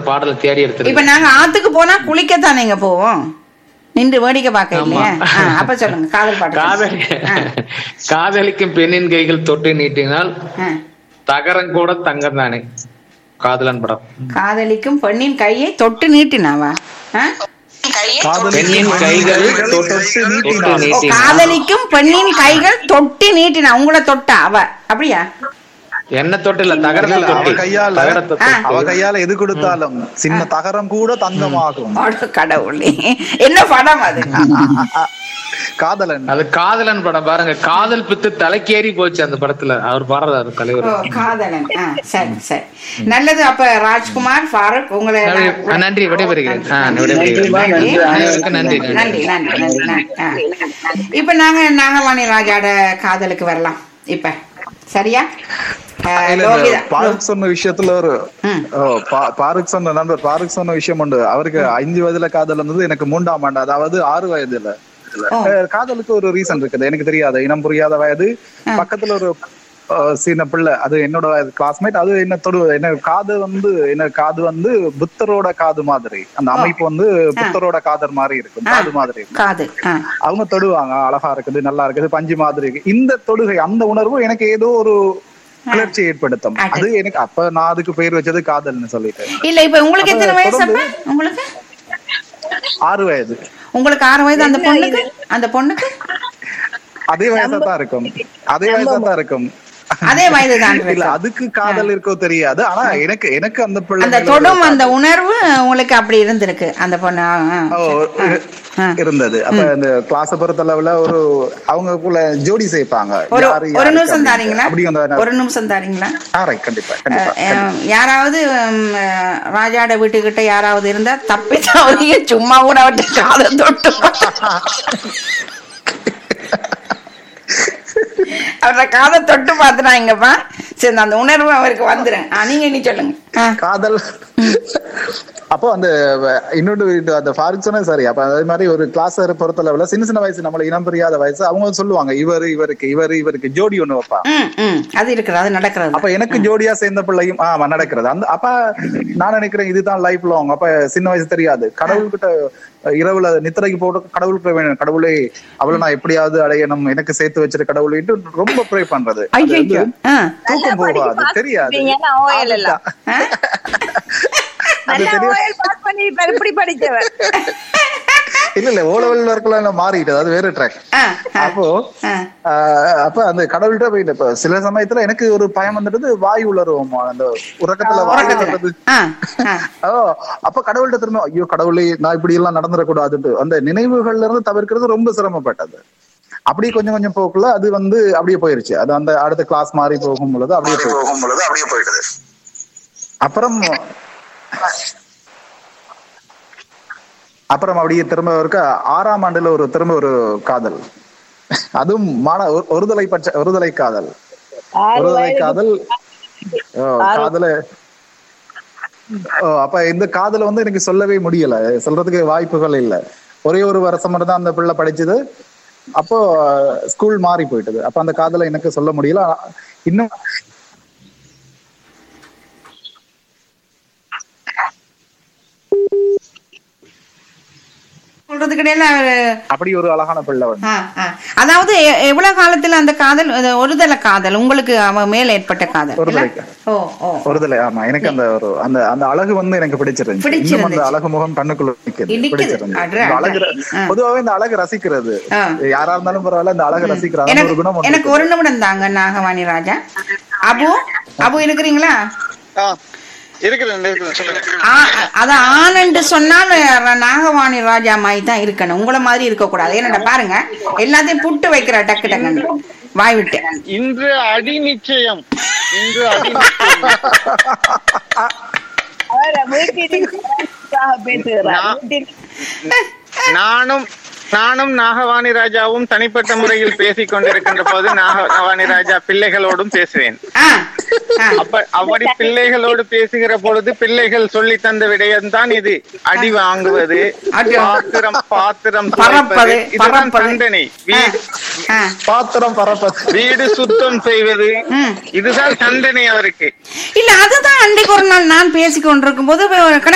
பாடலை தேடி இப்ப எடுத்துருக்கேன் நாங்க ஆத்துக்கு போனா குளிக்கத்தானேங்க போவோம் நின்று வேடிக்கை பார்க்க இல்லையா ஆமா. ஆ, அப்ப சொல்லுங்க காதல் பாட்டு காதலி ஆ, காதலிக்கும் பெண்ணின் கைகள் தொட்டு நீட்டினால் ஆ. தகரம் கூட தங்கம் தானே காதலன் படம் காதலிக்கும் பெண்ணின் கையை தொட்டு நீட்டினாவா ஆ? பெண்ணின் கைகள் தொட்டு ஓ, நீட்டினால் காதலிக்கும் பெண்ணின் கைகள் தொட்டு நீட்டினா உங்களை தொட்டா அவ அப்படியா என்ன தொட்டு இல்ல தகரத்தை இல்ல, அவ தொட்டு கையால- தகரத்தை ஆ. அவ தொட்டு கையால எது கொடுத்தாலும் சின்ன தகரம் கூட தங்கமாகும் அட கடவுளே என்ன படம் அது காதலன் அது காதலன் படம் பாருங்க காதல் பித்து தலைக்கேறி போச்சு அந்த படத்துல அவர் பாடுறாரு ஓ, தலைவர் காதலன் ஆ, சரி சரி நல்லது அப்ப ராஜ்குமார் ஃபாரூக் உங்களை நன்றி, நான் நன்றி விடைபெறுகிறேன் ஆ, விடைபெறுகிறேன் நன்றி. அனைவருக்கும் நன்றி நன்றி நன்றி நன்றி நன்றி நன்றி. ஆ. இப்ப நாங்க நாகவாணி ராஜாட காதலுக்கு வரலாம் இப்ப சரியா ஆ, இல்ல, லோகிதா இந்த பாருக் சொன்ன விஷயத்துல ஒரு ம். ஓ, பா- பாருக் சொன்ன நண்பர் பாருக் சொன்ன விஷயம் உண்டு அவருக்கு அஞ்சு வயதுல காதல் இருந்தது எனக்கு மூன்றாம் ஆண்டு அதாவது ஆறு வயதுல ஓ. அஹ், காதலுக்கு ஒரு ரீசன் இருக்குது எனக்கு தெரியாது இனம் புரியாத வயது பக்கத்துல ஒரு அஹ், சின்ன பிள்ளை அது என்னோட கிளாஸ்மேட் அது என்ன தொடு என்ன காது வந்து என்ன காது வந்து புத்தரோட காது மாதிரி அந்த அமைப்பு வந்து புத்தரோட காதர் மாதிரி இருக்கும் காது மாதிரி இருக்கும் காது ஆ. அவங்க தொடுவாங்க அழகா இருக்குது நல்லா இருக்குது பஞ்சு மாதிரி இருக்கு இந்த தொடுகை அந்த உணர்வு எனக்கு ஏதோ ஒரு கிளர்ச்சி ஏற்படுத்தும் அது. அது எனக்கு அப்ப நான் அதுக்கு பேர் வச்சது காதல்னு சொல்லிட்டேன் இல்ல இப்ப உங்களுக்கு அப்ப எத்தனை வயசு அப்ப தொடர்ந்து- உங்களுக்கு ஆறு வயது உங்களுக்கு ஆறு வயது அந்த பொண்ணுக்கு அந்த பொண்ணுக்கு அதே வயசா தான் இருக்கும் அதே வயசா தான் இருக்கும் அதே வயது தான் இல்ல அதுக்கு காதல் இருக்கோ தெரியாது ஆனா எனக்கு எனக்கு அந்த பிள்ளை அந்த மேல தொடும் ஒரு அந்த உணர்வு உங்களுக்கு அப்படி இருந்திருக்கு அந்த பொண்ணு ஆ, ஆ, ஓ, சரி. ஆ. இருந்தது அப்ப இந்த கிளாஸ் பொறுத்தளவுல ஒரு அவங்களுக்குள்ள ஜோடி சேர்ப்பாங்க ஒரு யாரு ஒரு யாருக்கு நிமிஷம் அப்படின்னு. தாரீங்களா அப்படி அந்த ஒரு நிமிஷம் தாரீங்களா ஆ, right, கண்டிப்பா கண்டிப்பா அஹ், யாராவது ம், அஹ், ராஜாட வீட்டுக்கிட்ட யாராவது இருந்தா தப்பி தவறிய சும்மா கூட அவட்ட காதை தொட்டு அவரோட காதை தொட்டு பாத்துறாங்கப்பா சரி அந்த உணர்வு அவருக்கு வந்துடும் நீங்க இனி சொல்லுங்க ஆ. காதல் அப்போ அந்த வ- இன்னொரு இது அந்த ஃபாரிக் சொன்னா சரி அப்ப அதே மாதிரி ஒரு கிளாஸ் பொறுத்தளவுல சின்ன சின்ன வயசு நம்மள இனம் புரியாத வயசு அவங்க சொல்லுவாங்க இவரு இவருக்கு இவரு இவருக்கு ஜோடி ஒண்ணு வைப்பாங்க ம் ம் அது இருக்கிறது அது நடக்கிறது அப்ப எனக்கு ஜோடியா சேர்ந்த பிள்ளையும் ஆமா நடக்கிறது அந்த அப்ப நான் நினைக்கிறேன் இதுதான் லைஃப் லாங் அப்ப சின்ன வயசு தெரியாது கடவுள்கிட்ட இரவுல நித்திரைக்கு போட்டு கடவுள்கிட்ட வேணும் கடவுளே அவளை நான் எப்படியாவது அடையணும் எனக்கு சேர்த்து வச்சிருக்க கடவுள்ட்டு ரொம்ப ப்ரே பண்றது அது வந்து ஐயோ ஆ தூக்கம் போகாது தெரியாது எல்லாம் ஆ? அது நல்லா தெரியும் ஓயல் பாஸ் பண்ணி இப்ப இப்படி படிச்சவர் இல்ல இல்ல ஓ லெவல் இருக்கலாம் மாறிட்டு அது வேற ட்ராக் ஆ, ஆ, அப்போ ஆ. ஆஹ் அப்ப அந்த கடவுள்கிட்ட போயிட்டு இப்ப சில சமயத்துல எனக்கு ஒரு பயம் வந்துட்டு வாய் உளருவோம் அந்த உறக்கத்துல வாய் உறக்கத்துல. உளறது ஆ, ஆ. ஓ அப்ப கடவுள்கிட்ட திரும்ப ஐயோ கடவுளே நான் இப்படி எல்லாம் நடந்துடக்கூடாதுன்ட்டு அந்த நினைவுகள்ல இருந்து தவிர்க்கிறது ரொம்ப சிரமப்பட்டது அப்படியே கொஞ்சம் கொஞ்சம் போக்குள்ள அது வந்து அப்படியே போயிருச்சு அது அந்த அடுத்த கிளாஸ் மாறி போகும் பொழுது அப்படியே போகும் பொழுது அப்படியே போயிடுது அப்புறம் அப்புறம் அப்படியே திரும்ப இருக்க ஆறாம் ஆண்டுல ஒரு திரும்ப ஒரு காதல் அதுவும் மான ஒரு- ஒருதலை பட்ச ஒருதலை காதல் ஒருதலை காதல் ஓ, காதல ஓ, அப்ப இந்த காதல வந்து எனக்கு சொல்லவே முடியல சொல்றதுக்கு வாய்ப்புகள் இல்ல ஒரே ஒரு வருஷம் மட்டும் தான் அந்த பிள்ளை படிச்சது அப்போ ஸ்கூல் மாறி போயிட்டது அப்ப அந்த காதலை எனக்கு சொல்ல முடியல இன்னும் சொல்றதுக்கு இடையில அவரு அப்படி ஒரு அழகான பிள்ளை வந்து ஆ, ஆ. அதாவது எ- எவ்வளவு காலத்துல அந்த காதல் அது ஒருதலை காதல் உங்களுக்கு அவன் மேல ஏற்பட்ட காதல் ஒருதலை இல்ல? காதல். ஓ ஓ ஒருதலை ஆமா எனக்கு அந்த ஒரு அந்த அந்த அழகு வந்து எனக்கு பிடிச்சிருந்துச்சு இன்னும் அந்த பிடிச்சிருந்துச்சு. அழகு முகம் கண்ணுக்குள்ள நிக்குது. நிக்குது. பிடிச்சிருந்துச்சு அட்ரா, இந்த அழகு ஆ. பொதுவாவே இந்த அழகு ரசிக்கிறது ஆ. யாரா இருந்தாலும் பரவாயில்ல இந்த அழகு ரசிக்கிறாங்க ஒரு எனக்கு குணம் ஒண்ணு எனக்கு ஒரு நிமிடம் தாங்க நாகவாணி ராஜா அபு அபு இருக்கிறீங்களா இருக்கிறேன் இருக்கிறேன் சொல்லுங்க ஆ- அத ஆனண்டு சொன்னால் ர- நாகவாணி ராஜா மாதிரி தான் இருக்கணும் உங்களை மாதிரி இருக்க கூடாது என்னடா பாருங்க எல்லாத்தையும் புட்டு வைக்கிற டக்கு டக்குன்னு வாய் விட்டு இன்று அடி நிச்சயம் இன்று அடி நிச்சயம் அவர் வீட்டில் பேசுகிறார் நான்- வீட்டில் நானும் நானும் நாகவாணி ராஜாவும் தனிப்பட்ட முறையில் பேசிக் கொண்டிருக்கின்ற போது நாகவாணி ராஜா பிள்ளைகளோடும் பேசுவேன் ஆ, ஆ. அப்ப அப்படி பிள்ளைகளோடு பேசுகிற பொழுது பிள்ளைகள் சொல்லி தந்த விடயம்தான் இது அடி வாங்குவது அடி. பாத்திரம் பாத்திரம் பறப்பது, துவைப்பது, இதுதான் பறப்பது. தண்டனை வீடு ஆ. பாத்திரம் பரப்பது வீடு சுத்தம் செய்வது ம். இதுதான் தண்டனை அவருக்கு இல்ல அதுதான் அன்றைக்கு ஒரு நாள் நான் பேசிக் கொண்டிருக்கும் போது